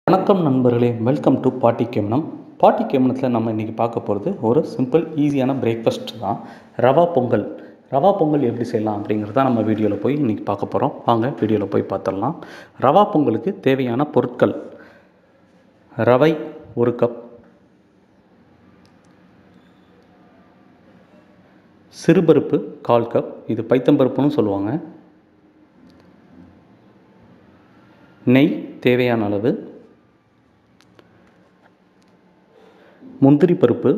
வணக்கம் நண்பர்களே welcome to பாட்டி கேமனம் பாட்டி கேமனத்தில் நம்ம இன்றைக்கி பார்க்க போகிறது ஒரு சிம்பிள் ஈஸியான பிரேக்ஃபாஸ்ட் தான் ரவா பொங்கல் ரவா பொங்கல் எப்படி செய்யலாம் அப்படிங்கிறத நம்ம வீடியோவில் போய் இன்றைக்கி பார்க்க போகிறோம் வாங்க வீடியோவில் போய் பார்த்துடலாம் ரவா பொங்கலுக்கு தேவையான பொருட்கள் ரவை ஒரு கப் சிறுபருப்பு கால் கப் இது பைத்தம்பருப்புன்னு சொல்லுவாங்க நெய் தேவையான அளவு முந்திரி பருப்பு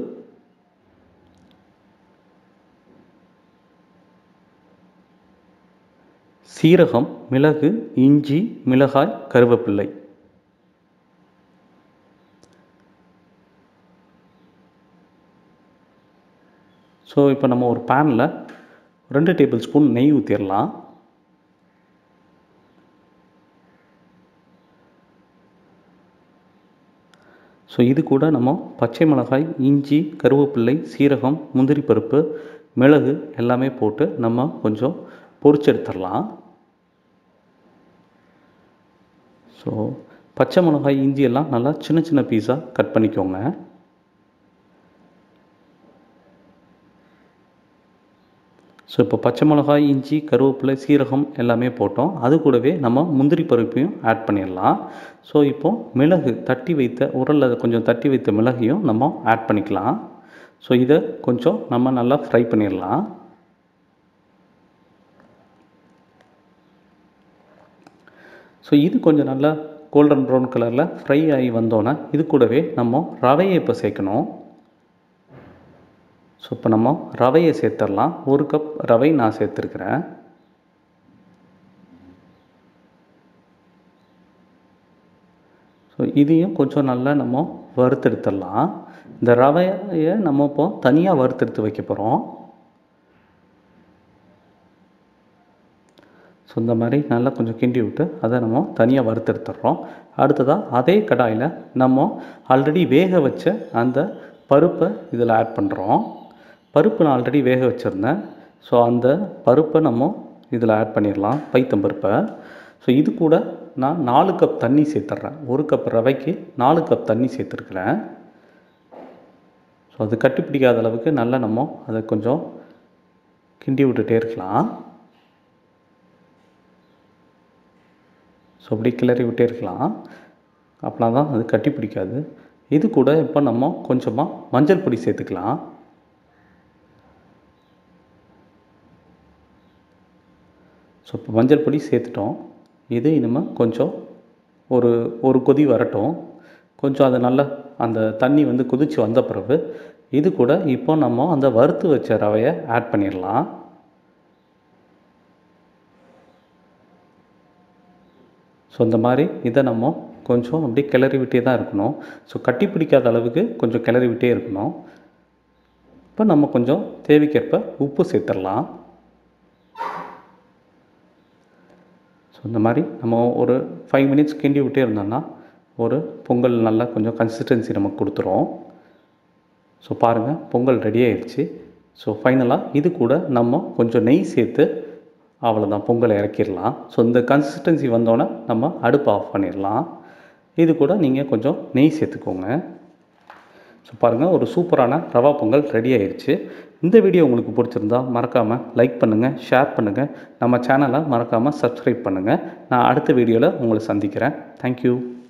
சீரகம் மிளகு இஞ்சி மிளகாய் கருவேப்பிள்ளை ஸோ இப்போ நம்ம ஒரு பேனில் ரெண்டு டேபிள் ஸ்பூன் நெய் ஊற்றிடலாம் ஸோ இது கூட நம்ம பச்சை மிளகாய் இஞ்சி கருவேப்பிள்ளை சீரகம் முந்திரி பருப்பு மிளகு எல்லாமே போட்டு நம்ம கொஞ்சம் பொரிச்செடுத்துடலாம் ஸோ பச்சை மிளகாய் இஞ்சி எல்லாம் நல்லா சின்ன சின்ன பீஸாக கட் பண்ணிக்கோங்க ஸோ இப்போ பச்சை மிளகாய் இஞ்சி கருவேப்பிலை சீரகம் எல்லாமே போட்டோம் அது கூடவே நம்ம முந்திரி பருப்பையும் ஆட் பண்ணிடலாம் ஸோ இப்போது மிளகு தட்டி வைத்த உரலில் கொஞ்சம் தட்டி வைத்த மிளகையும் நம்ம ஆட் பண்ணிக்கலாம் ஸோ இதை கொஞ்சம் நம்ம நல்லா ஃப்ரை பண்ணிடலாம் ஸோ இது கொஞ்சம் நல்லா கோல்டன் ப்ரௌன் கலரில் ஃப்ரை ஆகி வந்தோன்னே இது கூடவே நம்ம ரவையை இப்போ சேர்க்கணும் ஸோ இப்போ நம்ம ரவையை சேர்த்துடலாம் ஒரு கப் ரவை நான் சேர்த்துருக்குறேன் ஸோ இதையும் கொஞ்சம் நல்லா நம்ம வறுத்தெடுத்துடலாம் இந்த ரவையை நம்ம இப்போ தனியாக வறுத்தெடுத்து வைக்க போகிறோம் ஸோ இந்த மாதிரி நல்லா கொஞ்சம் கிண்டி விட்டு அதை நம்ம தனியாக வறுத்தெடுத்துடுறோம் அடுத்ததாக அதே கடாயில் நம்ம ஆல்ரெடி வேக வச்ச அந்த பருப்பை இதில் ஆட் பண்ணுறோம் பருப்பு நான் ஆல்ரெடி வேக வச்சுருந்தேன் ஸோ அந்த பருப்பை நம்ம இதில் ஆட் பண்ணிடலாம் பைத்தம்பருப்பை ஸோ இது கூட நான் நாலு கப் தண்ணி சேர்த்துட்றேன் ஒரு கப் ரவைக்கு நாலு கப் தண்ணி சேர்த்துருக்குறேன் ஸோ அது கட்டி பிடிக்காத அளவுக்கு நல்லா நம்ம அதை கொஞ்சம் கிண்டி விட்டுட்டே இருக்கலாம் ஸோ அப்படி கிளறி விட்டே இருக்கலாம் அப்படின்னா தான் அது கட்டி பிடிக்காது இது கூட இப்போ நம்ம கொஞ்சமாக மஞ்சள் பொடி சேர்த்துக்கலாம் ஸோ இப்போ மஞ்சள் பொடி சேர்த்துட்டோம் இது இனிமேல் கொஞ்சம் ஒரு ஒரு கொதி வரட்டும் கொஞ்சம் அது நல்லா அந்த தண்ணி வந்து கொதித்து வந்த பிறகு இது கூட இப்போ நம்ம அந்த வறுத்து வச்ச ரவையை ஆட் பண்ணிடலாம் ஸோ இந்த மாதிரி இதை நம்ம கொஞ்சம் அப்படியே கிளறி விட்டே தான் இருக்கணும் ஸோ கட்டி பிடிக்காத அளவுக்கு கொஞ்சம் கிளறி விட்டே இருக்கணும் இப்போ நம்ம கொஞ்சம் தேவைக்கேற்ப உப்பு சேர்த்துடலாம் ஸோ இந்த மாதிரி நம்ம ஒரு ஃபைவ் மினிட்ஸ் கிண்டி விட்டே இருந்தோம்னா ஒரு பொங்கல் நல்லா கொஞ்சம் கன்சிஸ்டன்சி நமக்கு கொடுத்துரும் ஸோ பாருங்கள் பொங்கல் ரெடி ஆயிடுச்சு ஸோ ஃபைனலாக இது கூட நம்ம கொஞ்சம் நெய் சேர்த்து அவ்வளோதான் பொங்கலை இறக்கிடலாம் ஸோ இந்த கன்சிஸ்டன்சி வந்தோடனே நம்ம அடுப்பு ஆஃப் பண்ணிடலாம் இது கூட நீங்கள் கொஞ்சம் நெய் சேர்த்துக்கோங்க ஸோ பாருங்கள் ஒரு சூப்பரான ரவா பொங்கல் ரெடி ஆயிடுச்சு இந்த வீடியோ உங்களுக்கு பிடிச்சிருந்தா மறக்காமல் லைக் பண்ணுங்கள் ஷேர் பண்ணுங்கள் நம்ம சேனலை மறக்காமல் சப்ஸ்கிரைப் பண்ணுங்கள் நான் அடுத்த வீடியோவில் உங்களை சந்திக்கிறேன் தேங்க்யூ